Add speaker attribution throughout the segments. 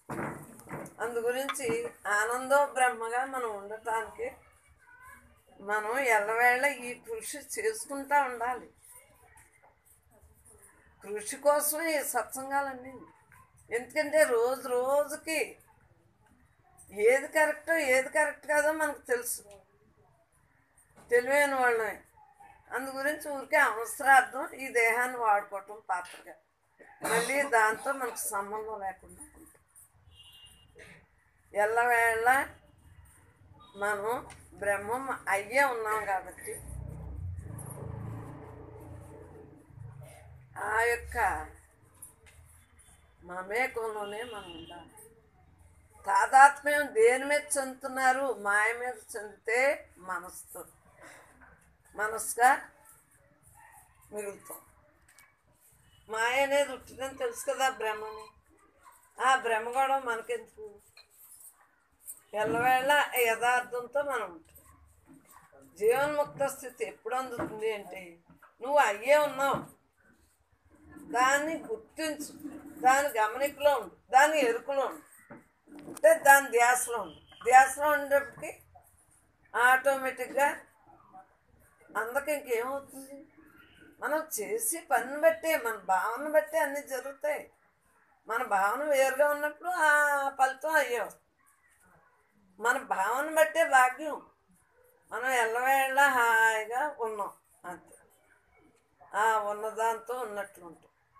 Speaker 1: అందు గురించి ఆనందో బ్రహ్మగా మనం ఉండటానికి మనం ఎల్లవేళ ఈ కృషి చేసుకుంటా ఉండాలి కృషి కోసం ఈ సత్సంగాలన్నీ ఎందుకంటే రోజు రోజుకి ఏది కరెక్టో ఏది కరెక్ట్ కాదో మనకు తెలుసు తెలివైన వాళ్ళమే అందు గురించి ఊరికే అవసరార్థం ఈ దేహాన్ని వాడుకోవటం పాత్రగా మళ్ళీ దాంతో మనకు సంబంధం లేకుండా ఉంటుంది ఎల్లవేళ మనం బ్రహ్మం అయ్యే ఉన్నాం కాబట్టి ఆ యొక్క మమేకంలోనే మనం ఉండాలి తాదాత్మ్యం దేని మీద చెందుతున్నారు మాయ మీద చెందితే మనసుతో మనసుగా మిగులుతాం మాయ అనేది ఉట్టిదని తెలుసు కదా బ్రహ్మని ఆ బ్రహ్మ కూడా మనకెందుకు ఎల్లవేళ యథార్థంతో మనం ఉంటాం జీవన్ముక్త స్థితి ఎప్పుడు అందుతుంది అంటే నువ్వు అయ్యే ఉన్నావు దాన్ని గుర్తించు దాని గమనికలో ఉండు దాని ఎరుకలో ఉండు అంటే దాని ధ్యాసలో ఉండు ధ్యాసలో ఉండేప్పటికి ఆటోమేటిక్గా అందుకు ఇంకేమవుతుంది మనం చేసి పని బట్టే మన భావన బట్టే అన్నీ జరుగుతాయి మన భావన వేరుగా ఉన్నప్పుడు ఆ ఫలితం అయ్యే వస్తుంది మన భావన బట్టే భాగ్యం మనం ఎల్లవేళ హాయిగా ఉన్నాం అంతే ఆ ఉన్నదాంతో ఉన్నట్లు ఉంటాం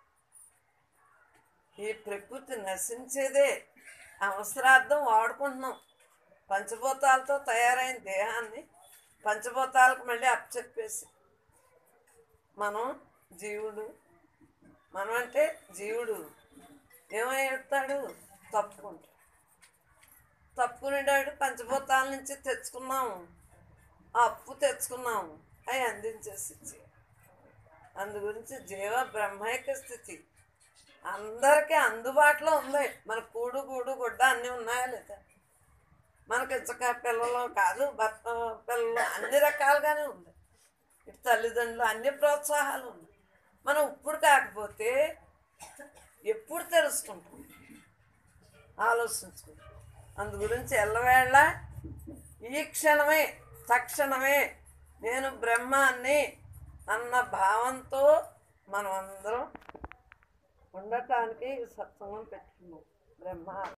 Speaker 1: ఈ ప్రకృతి నశించేదే అవసరార్థం వాడుకుంటున్నాం పంచభూతాలతో తయారైన దేహాన్ని పంచభూతాలకు మళ్ళీ అప్పచెప్పేసి మనం జీవుడు మనం అంటే జీవుడు ఏమవుతాడు తప్పుకుంటాడు తప్పుకునేటాడు పంచభూతాల నుంచి తెచ్చుకున్నాము ఆ అప్పు తెచ్చుకున్నాము అవి అందించేసి ఇచ్చి అందు గురించి జీవ బ్రహ్మైక స్థితి అందరికీ అందుబాటులో ఉంది మన కూడు గూడు గుడ్డ అన్నీ ఉన్నాయా లేదా మనకి ఇచ్చక పిల్లలు కాదు భర్త పిల్లలు అన్ని రకాలుగానే ఉంది ఇటు తల్లిదండ్రులు అన్ని ప్రోత్సాహాలు ఉన్నాయి మనం ఇప్పుడు కాకపోతే ఎప్పుడు తెలుసుకుంటాం ఆలోచించుకుంటాం అందు గురించి ఎల్లవేళ ఈ క్షణమే తక్షణమే నేను బ్రహ్మాన్ని అన్న భావంతో మనం అందరం ఉండటానికి ఈ సత్సంగం పెట్టుకున్నాం బ్రహ్మ